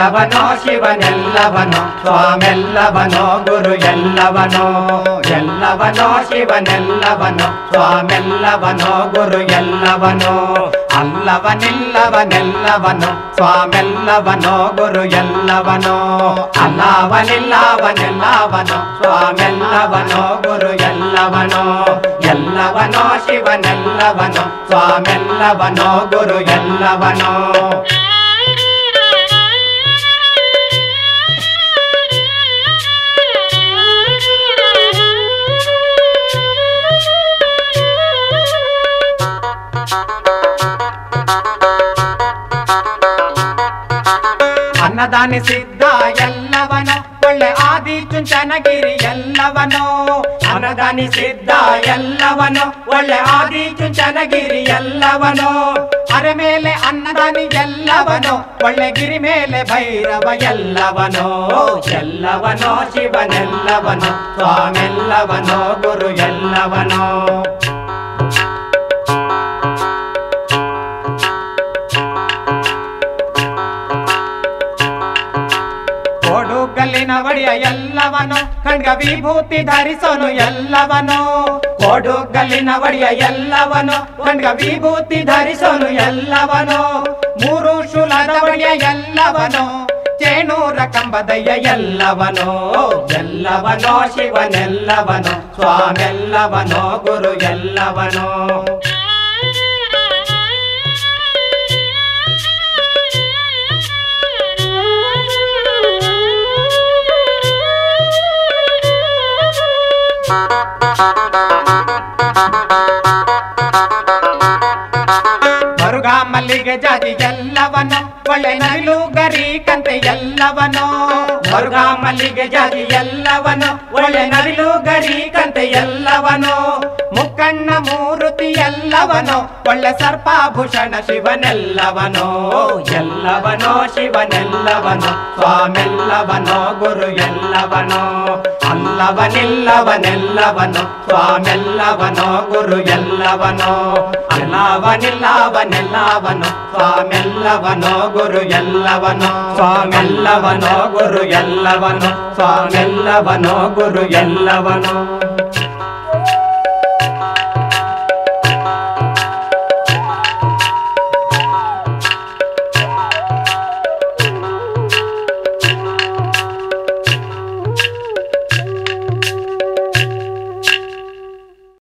ಎಲ್ಲವನೋ ಶಿವನೆಲ್ಲವನೋ ಸ್ವಾಮೆಲ್ಲವನೋ ಗುರು ಎಲ್ಲವನೋ ಎಲ್ಲವನೋ ಶಿವನೆಲ್ಲವನೋ ಸ್ವಾಮೆಲ್ಲವನೋ ಗುರು ಎಲ್ಲವನೋ ಅಲ್ಲವನಿಲ್ಲವನೆಲ್ಲವನೋ ಸ್ವಾಮೆಲ್ಲವನೋ ಗುರು ಎಲ್ಲವನೋ ಅಲ್ಲವನಿಲ್ಲವನೆಲ್ಲವನೋ ಸ್ವಾಮೆಲ್ಲವನೋ ಗುರು ಎಲ್ಲವನೋ ಎಲ್ಲವನೋ ಶಿವನೆಲ್ಲವನೋ ಸ್ವಾಮೆಲ್ಲವನೋ ಗುರು ಎಲ್ಲವನೋ ಅನ್ನದಾನಿ ಸಿದ್ಧ ಎಲ್ಲವನೋ ಒಳ್ಳೆ ಆದಿ ಚುಂಚನಗಿರಿ ಎಲ್ಲವನೋ ಅನ್ನದಾನಿ ಸಿದ್ಧ ಎಲ್ಲವನೋ ಒಳ್ಳೆ ಆದಿ ಚುಂಚನಗಿರಿ ಎಲ್ಲವನೋ ಅರೆ ಮೇಲೆ ಅನ್ನದಾನಿ ಎಲ್ಲವನೋ ಒಳ್ಳೆ ಗಿರಿ ಮೇಲೆ ಭೈರವ ಎಲ್ಲವನೋ ಎಲ್ಲವನೋ ಶಿವನೆಲ್ಲವನೋ ಸ್ವಾಮೆಲ್ಲವನೋ ಗುರು ಎಲ್ಲವನೋ ಕೋಡುಗಲ್ಲಿನ ಒಡೆಯ ಎಲ್ಲವನು ಖಂಡ್ಗ ವಿಭೂತಿ ಧರಿಸೋನು ಎಲ್ಲವನು ಕೋಡುಗಲ್ಲಿನ ಒಡೆಯ ಎಲ್ಲವನು ಖಂಡ್ಗ ವಿಭೂತಿ ಧರಿಸೋನು ಎಲ್ಲವನು ಮೂರು ಶೂಲದ ಒಡೆಯ ಎಲ್ಲವನು ಚೇಣೂರ ಕಂಬದಯ್ಯ ಎಲ್ಲವನೋ ಎಲ್ಲವನೋ ಶಿವನೆಲ್ಲವನೋ ಸ್ವಾಮೆಲ್ಲವನೋ ಗುರು ಎಲ್ಲವನೋ ಮರುಗ ಮಲ್ಲಿಗೆ ಜಾತಿ ಎಲ್ಲವನು ಒಳ್ಳೆ ನವಿಲು ಗರಿ ಕಂತೆ ಎಲ್ಲವನು ಮರುಗ ಮಲ್ಲಿಗೆ ಜಾತಿ ಎಲ್ಲವನು ಒಳ್ಳೆ ನವಿಲು ಗರಿ ಕಂತೆ ಎಲ್ಲವನು ಮುಕ್ಕಣ್ಣ ಮೂರುತಿ ಎಲ್ಲವನು ಒಳ್ಳೆ ಸರ್ಪಾಭೂಷಣ ಶಿವನೆಲ್ಲವನೋ ಎಲ್ಲವನೋ ಶಿವನೆಲ್ಲವನೋ ಸ್ವಾಮೆಲ್ಲವನೋ ಗುರು ಎಲ್ಲವನೋ ಅಲ್ಲವನಿಲ್ಲವನೆಲ್ಲವನೋ ಸ್ವಾಮೆಲ್ಲವನೋ ಗುರು ಎಲ್ಲವನೋ ಅಲ್ಲವನಿಲ್ಲವನೆಲ್ಲವನೋ ಸ್ವಾಮೆಲ್ಲವನೋ ಗುರು ಎಲ್ಲವನೋ ಸ್ವಾಮೆಲ್ಲವನೋ ಗುರು ಎಲ್ಲವನೋ ಸ್ವಾಮೆಲ್ಲವನೋ ಗುರು ಎಲ್ಲವನೋ